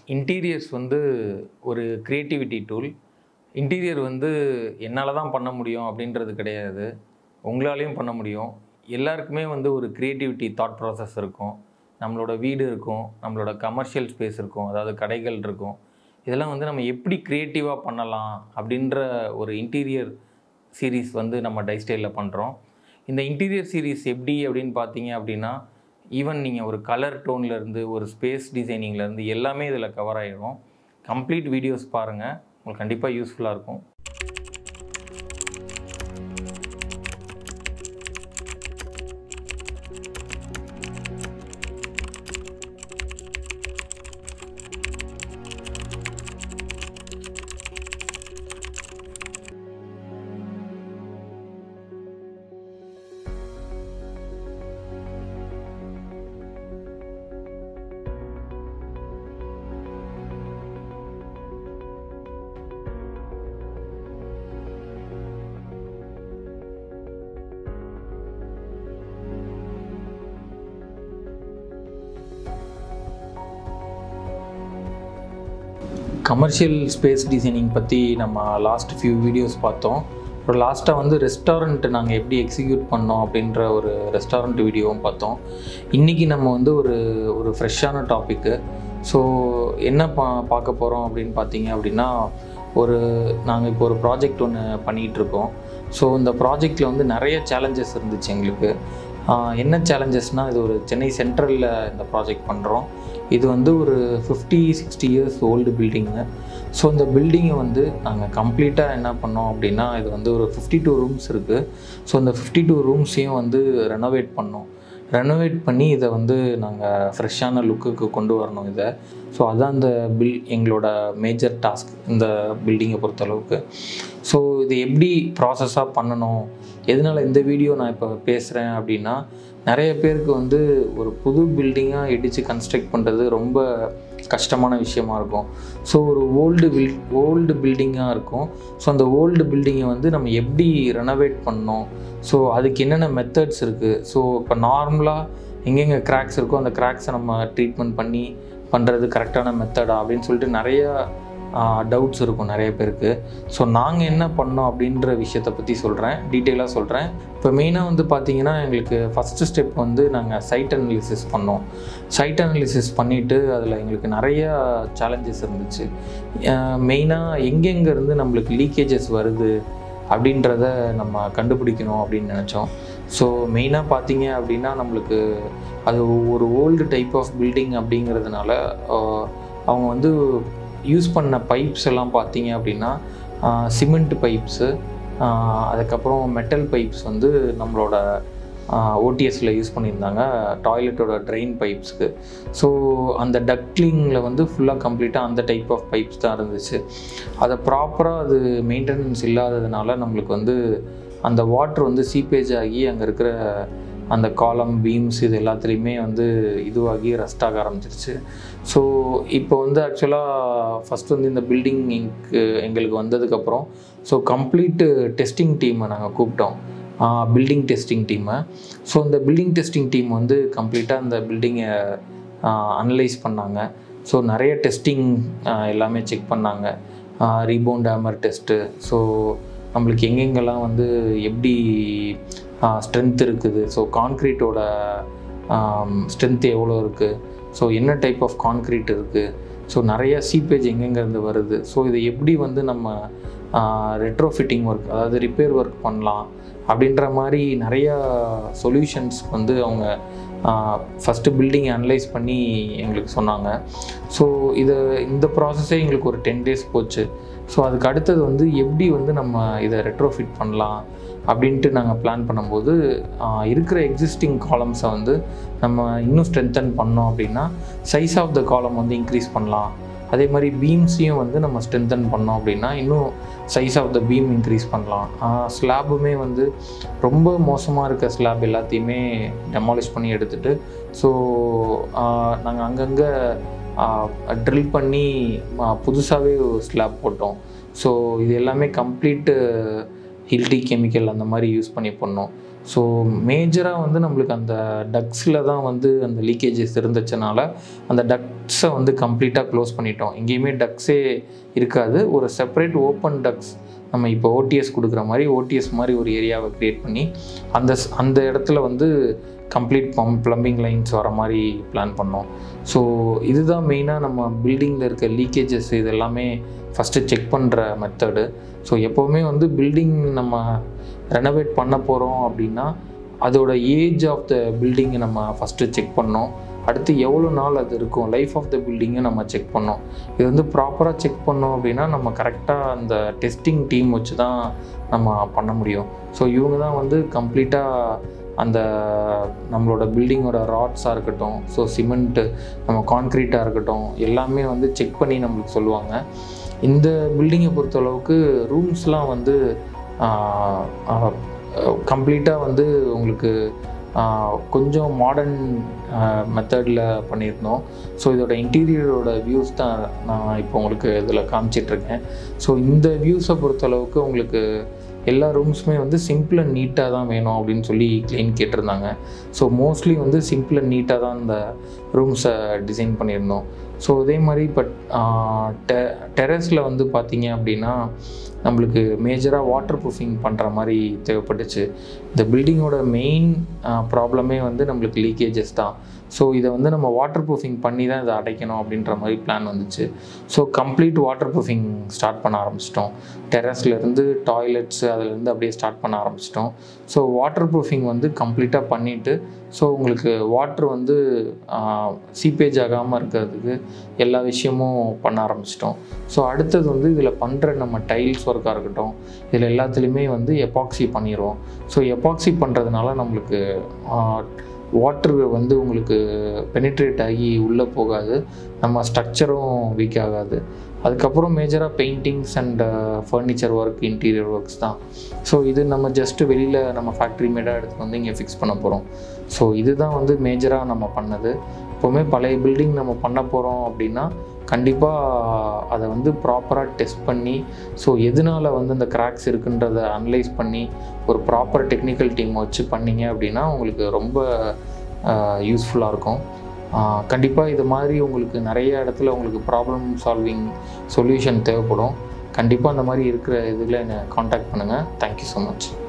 interiors வந்து ஒரு creativity tool interior வந்து என்னால் தான் பண்ண முடியும் அப்படின்றது கிடையாது உங்களாலையும் பண்ண முடியும் எல்லாருக்குமே வந்து ஒரு க்ரியேட்டிவிட்டி தாட் ப்ராசஸ் இருக்கும் நம்மளோட வீடு இருக்கும் நம்மளோட கமர்ஷியல் ஸ்பேஸ் இருக்கும் அதாவது கடைகள் இருக்கும் இதெல்லாம் வந்து நம்ம எப்படி க்ரியேட்டிவாக பண்ணலாம் அப்படின்ற ஒரு இன்டீரியர் சீரீஸ் வந்து நம்ம டைஸ்டைலில் பண்ணுறோம் இந்த இன்டீரியர் சீரீஸ் எப்படி அப்படின்னு பார்த்தீங்க அப்படின்னா ஈவன் நீங்கள் ஒரு கலர் டோன்லேருந்து ஒரு ஸ்பேஸ் டிசைனிங்லேருந்து எல்லாமே இதில் கவர் ஆகிடும் கம்ப்ளீட் வீடியோஸ் பாருங்கள் உங்களுக்கு கண்டிப்பாக யூஸ்ஃபுல்லாக இருக்கும் கமர்ஷியல் ஸ்பேஸ் டிசைனிங் பற்றி நம்ம லாஸ்ட் ஃபியூ வீடியோஸ் பார்த்தோம் அப்புறம் லாஸ்ட்டாக வந்து ரெஸ்டாரண்ட் நாங்கள் எப்படி எக்ஸிக்யூட் பண்ணோம் அப்படின்ற ஒரு ரெஸ்டாரண்ட் வீடியோவும் பார்த்தோம் இன்றைக்கி நம்ம வந்து ஒரு ஒரு ஃப்ரெஷ்ஷான டாப்பிக்கு ஸோ என்ன பா பார்க்க போகிறோம் அப்படின்னு பார்த்தீங்க அப்படின்னா ஒரு நாங்கள் இப்போ ஒரு ப்ராஜெக்ட் ஒன்று பண்ணிகிட்ருக்கோம் ஸோ இந்த ப்ராஜெக்டில் வந்து நிறைய சேலஞ்சஸ் இருந்துச்சு எங்களுக்கு ஆஹ் என்ன சேலஞ்சஸ்னால் இது ஒரு சென்னை சென்ட்ரலில் இந்த ப்ராஜெக்ட் பண்ணுறோம் இது வந்து ஒரு fifty sixty years old building so இந்த பில்டிங்கை வந்து நாங்கள் கம்ப்ளீட்டாக என்ன பண்ணோம் அப்படின்னா இது வந்து ஒரு ஃபிஃப்டி டூ ரூம்ஸ் இருக்குது ஸோ இந்த ஃபிஃப்டி டூ ரூம்ஸையும் வந்து ரெனோவேட் பண்ணோம் ரெனோவேட் பண்ணி இதை வந்து நாங்கள் ஃப்ரெஷ்ஷான லுக்குக்கு கொண்டு வரணும் இதை ஸோ அதான் இந்த பில் எங்களோட மேஜர் டாஸ்க் இந்த பில்டிங்கை பொறுத்தளவுக்கு ஸோ இது எப்படி ப்ராசஸாக பண்ணணும் எதனால் இந்த வீடியோ நான் இப்போ பேசுகிறேன் அப்படின்னா நிறைய பேருக்கு வந்து ஒரு புது பில்டிங்காக இடித்து கன்ஸ்ட்ரக்ட் பண்ணுறது ரொம்ப கஷ்டமான விஷயமா இருக்கும் ஸோ ஒரு ஓல்டு பில் ஓல்டு பில்டிங்காக இருக்கும் ஸோ அந்த ஓல்டு பில்டிங்கை வந்து நம்ம எப்படி ரெனோவேட் பண்ணோம் ஸோ அதுக்கு என்னென்ன மெத்தட்ஸ் இருக்குது ஸோ இப்போ நார்மலாக எங்கெங்கே கிராக்ஸ் இருக்கோ அந்த கிராக்ஸை நம்ம ட்ரீட்மெண்ட் பண்ணி பண்ணுறது கரெக்டான மெத்தடா அப்படின்னு சொல்லிட்டு நிறையா டவுட்ஸ் இருக்கும் நிறைய பேருக்கு ஸோ நாங்கள் என்ன பண்ணோம் அப்படின்ற விஷயத்தை பற்றி சொல்கிறேன் டீட்டெயிலாக சொல்கிறேன் இப்போ மெயினாக வந்து பார்த்தீங்கன்னா எங்களுக்கு ஃபஸ்ட்டு ஸ்டெப் வந்து நாங்கள் சைட் அனலிசிஸ் பண்ணோம் சைட் அனலிசிஸ் பண்ணிவிட்டு அதில் எங்களுக்கு நிறைய சேலஞ்சஸ் இருந்துச்சு மெயினாக எங்கெங்கேருந்து நம்மளுக்கு லீக்கேஜஸ் வருது அப்படின்றத நம்ம கண்டுபிடிக்கணும் அப்படின்னு நினச்சோம் ஸோ மெயினாக பார்த்தீங்க அப்படின்னா நம்மளுக்கு அது ஒரு ஓல்டு டைப் ஆஃப் பில்டிங் அப்படிங்கிறதுனால அவங்க வந்து யூஸ் பண்ண பைப்ஸ் எல்லாம் பார்த்தீங்க அப்படின்னா சிமெண்ட் பைப்ஸு அதுக்கப்புறம் மெட்டல் பைப்ஸ் வந்து நம்மளோட ஓடிஎஸில் யூஸ் பண்ணியிருந்தாங்க டாய்லெட்டோட ட்ரெயின் பைப்ஸ்க்கு ஸோ அந்த டக்லிங்கில் வந்து ஃபுல்லாக கம்ப்ளீட்டாக அந்த டைப் ஆஃப் பைப்ஸ் தான் இருந்துச்சு அதை ப்ராப்பராக அது மெயின்டெனன்ஸ் இல்லாததுனால நம்மளுக்கு வந்து அந்த வாட்ரு வந்து சீப்பேஜ் ஆகி அங்கே இருக்கிற அந்த காலம் பீம்ஸ் இது எல்லாத்துலேயுமே வந்து இதுவாகி ரஸ்ட் ஆக ஆரம்பிச்சிருச்சு ஸோ இப்போ வந்து ஆக்சுவலாக ஃபஸ்ட் வந்து இந்த பில்டிங் எங்களுக்கு எங்களுக்கு வந்ததுக்கப்புறம் ஸோ கம்ப்ளீட்டு டெஸ்டிங் டீமை நாங்கள் கூப்பிட்டோம் பில்டிங் டெஸ்டிங் டீமை ஸோ இந்த பில்டிங் டெஸ்டிங் டீம் வந்து கம்ப்ளீட்டாக அந்த பில்டிங்கை அனலைஸ் பண்ணாங்க ஸோ நிறைய டெஸ்டிங் எல்லாமே செக் பண்ணாங்க ரீபவுண்ட் ஹேமர் டெஸ்ட்டு ஸோ நம்மளுக்கு எங்கெங்கெல்லாம் வந்து எப்படி ஸ்ட்ரென்த் இருக்குது ஸோ கான்க்ரீட்டோட ஸ்ட்ரென்த் எவ்வளோ இருக்குது ஸோ என்ன டைப் ஆஃப் கான்க்ரீட் இருக்குது ஸோ நிறைய சீப்பேஜ் எங்கெங்கேருந்து வருது ஸோ இதை எப்படி வந்து நம்ம ரெட்ரோ ஃபிட்டிங் ஒர்க் அதாவது ரிப்பேர் ஒர்க் பண்ணலாம் அப்படின்ற மாதிரி நிறையா சொல்யூஷன்ஸ் வந்து அவங்க ஃபஸ்ட்டு பில்டிங் அனலைஸ் பண்ணி எங்களுக்கு சொன்னாங்க ஸோ இதை இந்த ப்ராசஸே எங்களுக்கு ஒரு டென் டேஸ் போச்சு ஸோ அதுக்கு அடுத்தது வந்து எப்படி வந்து நம்ம இதை ரெட்ரோ ஃபிட் பண்ணலாம் அப்படின்ட்டு நாங்கள் பிளான் பண்ணும்போது இருக்கிற எக்ஸிஸ்டிங் காலம்ஸை வந்து நம்ம இன்னும் ஸ்ட்ரென்தன் பண்ணோம் அப்படின்னா சைஸ் ஆஃப் த காலம் வந்து இன்க்ரீஸ் பண்ணலாம் அதே மாதிரி பீம்ஸையும் வந்து நம்ம ஸ்ட்ரென்தன் பண்ணோம் அப்படின்னா இன்னும் size of the beam increase பண்ணலாம் ஸ்லாபுமே வந்து ரொம்ப மோசமாக இருக்க ஸ்லாப் எல்லாத்தையுமே டெமாலிஷ் பண்ணி எடுத்துகிட்டு ஸோ நாங்கள் அங்கங்கே ட்ரில் பண்ணி புதுசாகவே ஸ்லாப் போட்டோம் ஸோ இது எல்லாமே கம்ப்ளீட்டு ஹில்டி கெமிக்கல் அந்த மாதிரி யூஸ் பண்ணி பண்ணோம் ஸோ மேஜராக வந்து நம்மளுக்கு அந்த டக்ஸில் தான் வந்து அந்த லீக்கேஜஸ் இருந்துச்சுனால அந்த டக்ஸை வந்து கம்ப்ளீட்டாக க்ளோஸ் பண்ணிட்டோம் எங்கேயுமே டக்ஸே இருக்காது ஒரு செப்பரேட் ஓப்பன் டக்ஸ் நம்ம இப்போ ஓடிஎஸ் கொடுக்குற மாதிரி ஓடிஎஸ் மாதிரி ஒரு ஏரியாவை க்ரியேட் பண்ணி அந்த ஸ்- அந்த இடத்துல வந்து கம்ப்ளீட் பம்ப் ப்ளம்பிங் லைன்ஸ் வர மாதிரி பிளான் பண்ணோம் ஸோ இதுதான் மெயினாக நம்ம பில்டிங்கில் இருக்க லீக்கேஜஸ் இது எல்லாமே ஃபஸ்ட்டு செக் பண்ணுற மெத்தடு ஸோ எப்போவுமே வந்து பில்டிங் நம்ம ரெனோவேட் பண்ண போகிறோம் அப்படின்னா அதோட ஏஜ் ஆஃப் த பில்டிங்கை நம்ம ஃபஸ்ட்டு செக் பண்ணோம் அடுத்து எவ்வளோ நாள் அது இருக்கும் லைஃப் ஆஃப் த பில்டிங்கை நம்ம செக் பண்ணோம் இது வந்து ப்ராப்பராக செக் பண்ணோம் அப்படின்னா நம்ம கரெக்டாக அந்த டெஸ்டிங் டீம் வச்சு தான் நம்ம பண்ண முடியும் ஸோ இவங்க தான் வந்து கம்ப்ளீட்டாக அந்த நம்மளோட பில்டிங்கோட ராட்ஸாக இருக்கட்டும் ஸோ சிமெண்ட்டு நம்ம கான்க்ரீட்டாக இருக்கட்டும் எல்லாமே வந்து செக் பண்ணி நம்மளுக்கு சொல்லுவாங்க இந்த பில்டிங்கை பொறுத்தளவுக்கு ரூம்ஸ்லாம் வந்து கம்ப்ளீட்டாக வந்து உங்களுக்கு ஆஹ், கொஞ்சம் மாடர்ன் மெத்தடில் பண்ணியிருந்தோம் ஸோ இதோட இன்டீரியரோட வியூஸ் தான் நான் இப்போ உங்களுக்கு இதில் காமிச்சிட்ருக்கேன் ஸோ இந்த வியூஸை பொறுத்தளவுக்கு உங்களுக்கு எல்லா ரூம்ஸுமே வந்து சிம்பிள் அண்ட் நீட்டாக தான் வேணும் அப்படின்னு சொல்லி க்ளீன் கேட்டிருந்தாங்க ஸோ மோஸ்ட்லி வந்து சிம்பிள் அண்ட் நீட்டாக தான் இந்த ரூம்ஸை டிசைன் பண்ணியிருந்தோம் ஸோ இதே மாதிரி இப்போ டெ டெரஸில் வந்து பார்த்தீங்க அப்படின்னா நம்மளுக்கு மேஜராக வாட்டர் ப்ரூஃபிங் பண்ணுற மாதிரி தேவைப்பட்டுச்சு இந்த பில்டிங்கோட மெயின் ப்ராப்ளமே வந்து நம்மளுக்கு லீக்கேஜஸ் தான் ஸோ இதை வந்து நம்ம வாட்டர் ப்ரூஃபிங் பண்ணி தான் இதை அடைக்கணும் அப்படின்ற மாதிரி பிளான் வந்துச்சு so complete waterproofing start பண்ண ஆரம்பிச்சிட்டோம் டெரஸ்லேருந்து டாய்லெட்ஸ் அதுலேருந்து அப்படியே ஸ்டார்ட் பண்ண ஆரம்பிச்சிட்டோம் ஸோ வாட்டர் ப்ரூஃபிங் வந்து கம்ப்ளீட்டாக பண்ணிவிட்டு ஸோ உங்களுக்கு வாட்ரு வந்து சீப்பேஜ் ஆகாமல் இருக்கிறதுக்கு எல்லா விஷயமும் பண்ண ஆரம்பிச்சிட்டோம் ஸோ அடுத்தது வந்து இதில் பண்ணுற நம்ம டைல்ஸ் ஒர்க்காக இருக்கட்டும் இதில் எல்லாத்துலேயுமே வந்து எபாக்சி பண்ணிடுவோம் ஸோ எபாக்சி பண்ணுறதுனால நம்மளுக்கு வாட்ரு வந்து உங்களுக்கு பெனிட்ரேட் ஆகி உள்ளே போகாது நம்ம ஸ்ட்ரக்சரும் வீக் ஆகாது அதுக்கப்புறம் மேஜராக paintings and furniture work interior works தான் ஸோ இது நம்ம ஜஸ்ட்டு வெளியில் நம்ம ஃபேக்ட்ரி மேடாக எடுத்து வந்து இங்கே ஃபிக்ஸ் பண்ண போகிறோம் ஸோ இதுதான் வந்து மேஜராக நம்ம பண்ணது எப்போவுமே பழைய பில்டிங் நம்ம பண்ண போகிறோம் அப்படின்னா கண்டிப்பாக அதை வந்து ப்ராப்பராக டெஸ்ட் பண்ணி ஸோ எதனால் வந்து அந்த கிராக்ஸ் இருக்குன்றதை அனலைஸ் பண்ணி ஒரு ப்ராப்பர் டெக்னிக்கல் டீம் வச்சு பண்ணீங்க அப்படின்னா உங்களுக்கு ரொம்ப யூஸ்ஃபுல்லாக இருக்கும் கண்டிப்பாக இது மாதிரி உங்களுக்கு நிறைய இடத்துல உங்களுக்கு ப்ராப்ளம் சால்விங் சொல்யூஷன் தேவைப்படும் கண்டிப்பாக அந்த மாதிரி இருக்கிற இதில் என்னை காண்டாக்ட் பண்ணுங்கள் தேங்க்யூ ஸோ மச்